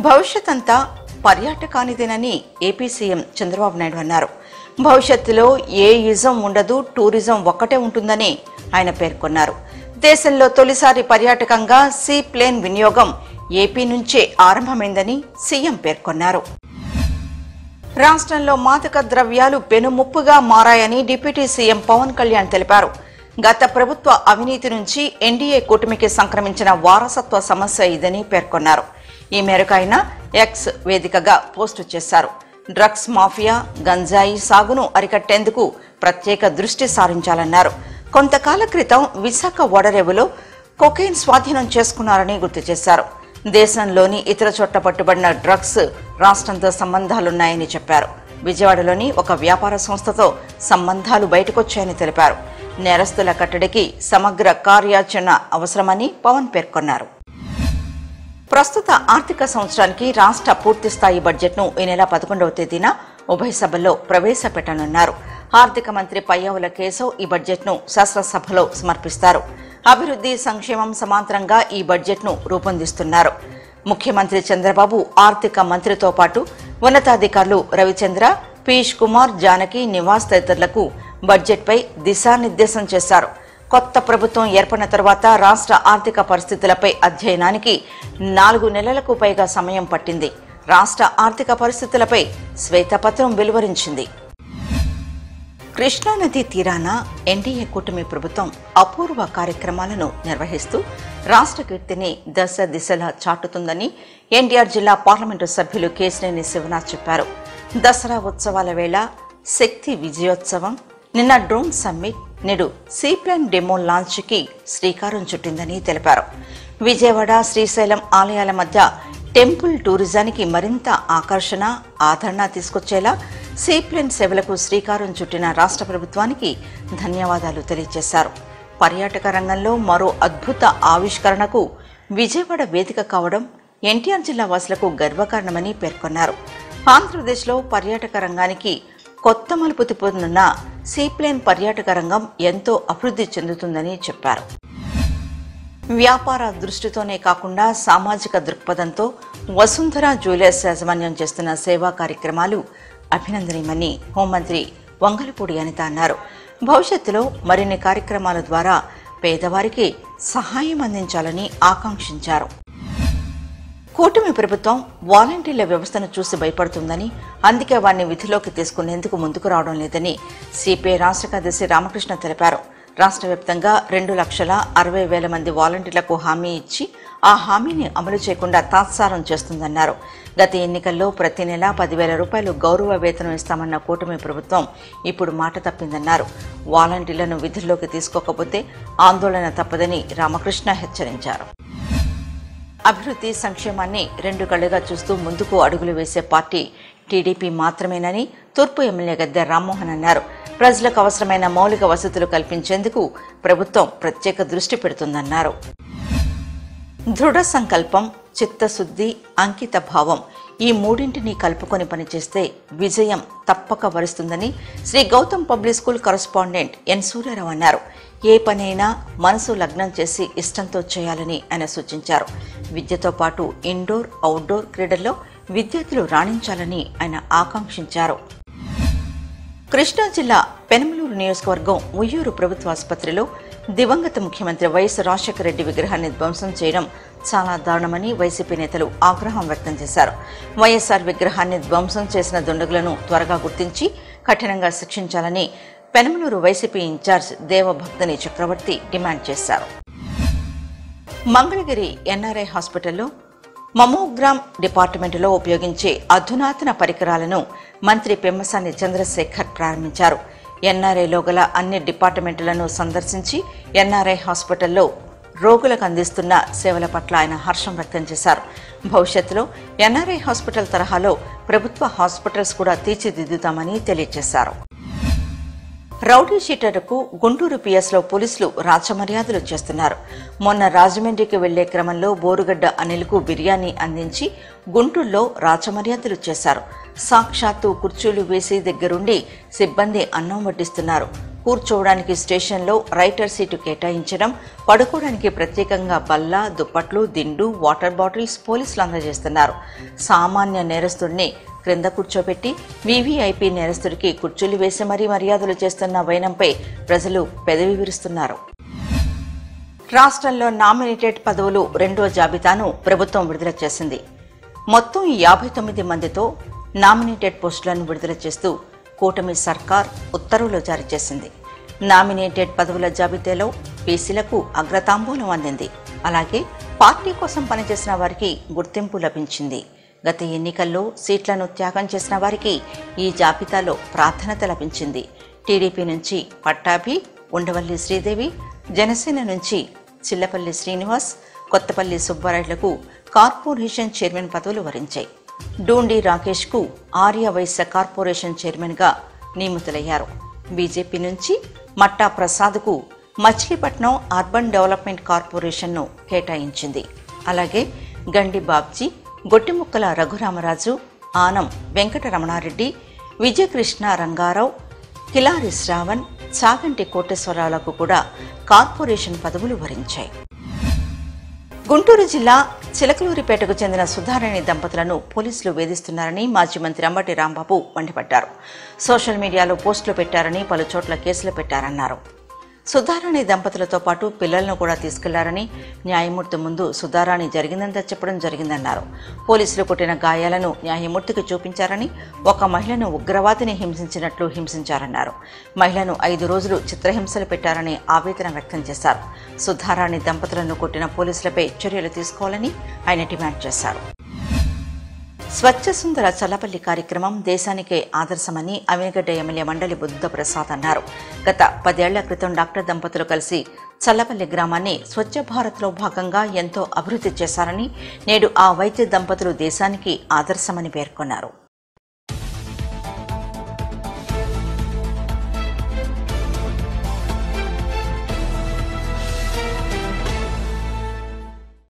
భవిష్యత్ అంతా పర్యాటకానిదేనని ఏపీ సీఎం చంద్రబాబు నాయుడు అన్నారు భవిష్యత్తులో ఏ యుజం ఉండదు టూరిజం ఒక్కటే ఉంటుందని ఆయన పేర్కొన్నారు దేశంలో తొలిసారి పర్యాటకంగా సీ ప్లేన్ వినియోగం ఏపీ నుంచే ఆరంభమైందని సీఎం పేర్కొన్నారు రాష్ట్రంలో మాదక ద్రవ్యాలు పెనుముప్పుగా మారాయని డిప్యూటీ సీఎం పవన్ కళ్యాణ్ తెలిపారు గత ప్రభుత్వ అవినీతి నుంచి ఎన్డీఏ కూటమికి సంక్రమించిన వారసత్వ సమస్య ఇదని పేర్కొన్నారు ఈ మేరకు ఆయన ఎక్స్ వేదికగా పోస్టు చేశారు డ్రగ్స్ మాఫియా గంజాయి సాగును అరికట్టేందుకు ప్రత్యేక దృష్టి సారించాలన్నారు కొంతకాల క్రితం విశాఖ ఓడరేవులో కొకైన్ స్వాధీనం చేసుకున్నారని గుర్తు చేశారు దేశంలోని ఇతర చోట్ల పట్టుబడిన డ్రగ్స్ రాష్ట్రంతో సంబంధాలున్నాయని చెప్పారు విజయవాడలోని ఒక వ్యాపార సంస్థతో సంబంధాలు బయటకొచ్చాయని తెలిపారు నేరస్తుల కట్టడికి సమగ్ర కార్యాచరణ అవసరమని పవన్ పేర్కొన్నారు ప్రస్తుత ఆర్థిక సంవత్సరానికి రాష్ట్ర పూర్తి స్థాయి బడ్జెట్ను ఈ నెల పదకొండవ తేదీన ఉభయ సభల్లో ప్రవేశపెట్టనున్నారు ఆర్థిక మంత్రి పయ్యావుల కేశవ్ ఈ బడ్జెట్ను శాసనసభలో సమర్పిస్తారు అభివృద్ధి సంక్షేమం సమాంతరంగా ఈ బడ్జెట్ను రూపొందిస్తున్నారు ముఖ్యమంత్రి చంద్రబాబు ఆర్థిక మంత్రితో పాటు ఉన్నతాధికారులు రవిచంద్ర పీయూష్ కుమార్ జానకి నివాస్ తదితరులకు బడ్జెట్పై దిశానిర్దేశం చేశారు కొత్త ప్రభుత్వం ఏర్పడిన తర్వాత రాష్ట్ర ఆర్థిక పరిస్థితులపై అధ్యయనానికి నాలుగు నెలలకు పైగా సమయం పట్టింది రాష్ట్ర ఆర్థిక పరిస్థితులపై శ్వేతపత్రం వెలువరించింది కృష్ణానది తీరాన ఎన్డీఏ కూటమి ప్రభుత్వం అపూర్వ కార్యక్రమాలను నిర్వహిస్తూ రాష్ట్ర కీర్తిని దశ దిశలా చాటుతుందని ఎన్టీఆర్ జిల్లా పార్లమెంటు సభ్యులు కేశినేని శివనాథ్ చెప్పారు దసరా ఉత్సవాల వేళ శక్తి విజయోత్సవం నిన్న డ్రోన్ సమ్మిట్ నేడు సీప్లాన్ డెమో లాంచ్కి శ్రీకారం చుట్టిందని తెలిపారు విజయవాడ శ్రీశైలం ఆలయాల మధ్య టెంపుల్ టూరిజానికి మరింత ఆకర్షణ ఆదరణ తీసుకొచ్చేలా సీప్లేన్ సేవలకు శ్రీకారం చుట్టిన రాష్ట్ర ప్రభుత్వానికి ధన్యవాదాలు తెలియజేశారు పర్యాటక రంగంలో మరో అద్భుత ఆవిష్కరణకు విజయవాడ వేదిక కావడం ఎన్టీఆర్ జిల్లా వాసులకు గర్వకారణమని పేర్కొన్నారు ఆంధ్రప్రదేశ్లో పర్యాటక రంగానికి కొత్త మలుపు తిప్పుతున్న సీప్లేన్ పర్యాటక రంగం ఎంతో అభివృద్ధి చెందుతుందని చెప్పారు వ్యాపార దృష్టితోనే కాకుండా సామాజిక దృక్పథంతో వసుంధర జ్యువెలర్స్ యాజమాన్యం చేస్తున్న సేవా కార్యక్రమాలు అభినందనీయమని హోంమంత్రి వంగలపూడి అనిత అన్నారు భవిష్యత్తులో మరిన్ని కార్యక్రమాల ద్వారా పేదవారికి సహాయం అందించాలని ఆకాంక్షించారు కూటమి ప్రభుత్వం వాలంటీర్ల వ్యవస్థను చూసి భయపడుతుందని అందుకే వారిని విధిలోకి తీసుకునేందుకు ముందుకు రావడం లేదని సిపిఐ రాష్ట్ర కార్యదర్శి రామకృష్ణ తెలిపారు రాష్ట్ర వ్యాప్తంగా రెండు లక్షల అరవై వేల మంది వాలంటీర్లకు హామీ ఇచ్చి ఆ హామీని అమలు చేయకుండా తాత్సారం చేస్తుందన్నారు గత ఎన్నికల్లో ప్రతి నెల పదివేల రూపాయలు గౌరవ వేతనం ఇస్తామన్న కూటమి ప్రభుత్వం ఇప్పుడు మాట తప్పిందన్నారు వాలంటీర్లను విధుల్లోకి తీసుకోకపోతే ఆందోళన తప్పదని రామకృష్ణ హెచ్చరించారు అభివృద్ధి సంక్షేమాన్ని రెండు కళ్ళుగా చూస్తూ ముందుకు అడుగులు వేసే పార్టీ టీడీపీ మాత్రమేనని తూర్పు ఎమ్మెల్యే గద్దె రామ్మోహన్ అన్నారు ప్రజలకు అవసరమైన మౌలిక వసతులు కల్పించేందుకు ప్రభుత్వం ప్రత్యేక దృష్టి పెడుతుందన్నారు దృఢ సంకల్పం చిత్తశుద్ధి అంకిత భావం ఈ మూడింటిని కలుపుకొని పనిచేస్తే విజయం తప్పక వరుస్తుందని Shri Gautam public school correspondent N Suryarao అన్నారు ఏ పనైనా మనసు లగ్నం చేసి ఇష్టంతో చేయాలని ఆయన సూచించారు విద్యతో పాటు ఇండోర్ అవుట్డోర్ క్రీడల్లో విద్యార్థులు రాణించాలని ఆయన ఆకాంక్షించారు కృష్ణా జిల్లా పెనమలూరు నియోజకవర్గం ఉయ్యూరు ప్రభుత్వ ఆసుపత్రిలో దివంగత ముఖ్యమంత్రి వైఎస్ రాజశేఖర రెడ్డి విగ్రహాన్ని ధ్వంసం చేయడం చాలా దారుణమని వైసీపీ నేతలు ఆగ్రహం వ్యక్తం చేశారు వైఎస్ఆర్ విగ్రహాన్ని ధ్వంసం చేసిన దుండగులను త్వరగా గుర్తించి కఠినంగా శిక్షించాలని Penamaluru YCP incharge Devabhaktini Chakravarthy demand చేశారు మంగళగిరి ఎన్ఆర్ఐ హాస్పిటల్లో మమోగ్రామ్ డిపార్ట్మెంటులో ఉపయోగించే అధునాతన పరికరాలను మంత్రి పెమ్మసాని చంద్రశేఖర్ ప్రారంభించారు ఎన్ఆర్ఐలో గల అన్ని డిపార్ట్మెంటులను సందర్శించి ఎన్ఆర్ఐ హాస్పిటల్లో రోగులకు అందిస్తున్న సేవల పట్ల ఆయన హర్షం వ్యక్తం చేశారు భవిష్యత్తులో ఎన్ఆర్ఐ హాస్పిటల్ తరహాలో ప్రభుత్వ హాస్పిటల్స్ కూడా తీర్చిదిద్దుతామని తెలియజేశారు రౌడీ షీటర్కు గుంటూరు పిఎస్లో పోలీసులు రాచమర్యాదలు చేస్తున్నారు మొన్న రాజమండ్రికి వెళ్లే క్రమంలో బోరుగడ్డ అనిల్కు బిర్యానీ అందించి గుంటూరులో రాచమర్యాదలు చేశారు సాక్షాత్తు కుర్చీలు వేసి దగ్గరుండి సిబ్బంది అన్నం వడ్డిస్తున్నారు కూర్చోవడానికి స్టేషన్లో రైటర్ సీటు కేటాయించడం పడుకోవడానికి ప్రత్యేకంగా బల్ల దుప్పట్లు దిండు వాటర్ బాటిల్స్ పోలీసులు అందజేస్తున్నారు సామాన్య నేరస్తుడిని క్రింద కూర్చోబెట్టి వీవీఐపీ నేరస్తుడికి కుర్చీలు వేసి మరీ మర్యాదలు చేస్తున్న వైనంపై ప్రజలు పెదవి విరుస్తున్నారు రాష్ట్రంలో నామినేటెడ్ పదవులు రెండో జాబితాను ప్రభుత్వం విడుదల చేసింది మొత్తం యాభై తొమ్మిది మందితో నామినేటెడ్ పోస్టులను విడుదల చేస్తూ కూటమి సర్కార్ ఉత్తర్వులు జారీ చేసింది నామినేటెడ్ పదవుల జాబితాలో బీసీలకు అగ్రతాంబూలం అందింది అలాగే పార్టీ కోసం పనిచేసిన వారికి గుర్తింపు లభించింది గత ఎన్నికల్లో సీట్లను త్యాగం చేసిన వారికి ఈ జాబితాలో ప్రాధాన్యత లభించింది టీడీపీ నుంచి పట్టాభి ఉండవల్లి శ్రీదేవి జనసేన నుంచి చిల్లపల్లి శ్రీనివాస్ కొత్తపల్లి సుబ్బారెడ్లకు కార్పొరేషన్ చైర్మన్ పదవులు వరించాయి డూండి రాకేష్కు ఆర్య వైశ్య కార్పొరేషన్ చైర్మన్గా నియమితులయ్యారు బీజేపీ నుంచి మట్టా ప్రసాద్కు మచిలీపట్నం అర్బన్ డెవలప్మెంట్ కార్పొరేషన్ను కేటాయించింది అలాగే గండి బాబ్జీ గొట్టిముక్కల రఘురామరాజు ఆనం వెంకటరమణారెడ్డి విజయకృష్ణ రంగారావు కిలారి శ్రావణ్ చాగంటి కోటేశ్వరరావులకు కూడా కార్పొరేషన్ పదవులు వరించాయి గుంటూరు జిల్లా చిలకలూరిపేటకు చెందిన సుధారాణి దంపతులను పోలీసులు వేధిస్తున్నారని మాజీ మంత్రి అంబటి రాంబాబు మండిపడ్డారు సోషల్ మీడియాలో పోస్టులు పెట్టారని పలు చోట్ల కేసులు పెట్టారన్నారు సుధారాణి దంపతులతో పాటు పిల్లలను కూడా తీసుకెళ్లారని న్యాయమూర్తి ముందు సుధారాణి జరిగిందంతా చెప్పడం జరిగిందన్నారు పోలీసులు కొట్టిన గాయాలను న్యాయమూర్తికి చూపించారని ఒక మహిళను ఉగ్రవాదిని హింసించినట్లు హింసించారన్నారు మహిళను ఐదు రోజులు చిత్రహింసలు పెట్టారని ఆవేదన వ్యక్తం చేశారు సుధారాణి దంపతులను కొట్టిన పోలీసులపై చర్యలు తీసుకోవాలని ఆయన డిమాండ్ చేశారు స్వచ్ఛ సుందర చల్లపల్లి కార్యక్రమం దేశానికే ఆదర్శమని అవినగడ్డ ఎమ్మెల్యే మండలి బుద్ధప్రసాద్ అన్నారు గత పదేళ్ల క్రితం డాక్టర్ దంపతులు కలిసి చల్లపల్లి గ్రామాన్ని స్వచ్ఛ భారత్లో భాగంగా ఎంతో అభివృద్ధి చేశారని నేడు ఆ వైద్య దంపతులు దేశానికి ఆదర్శమని పేర్కొన్నారు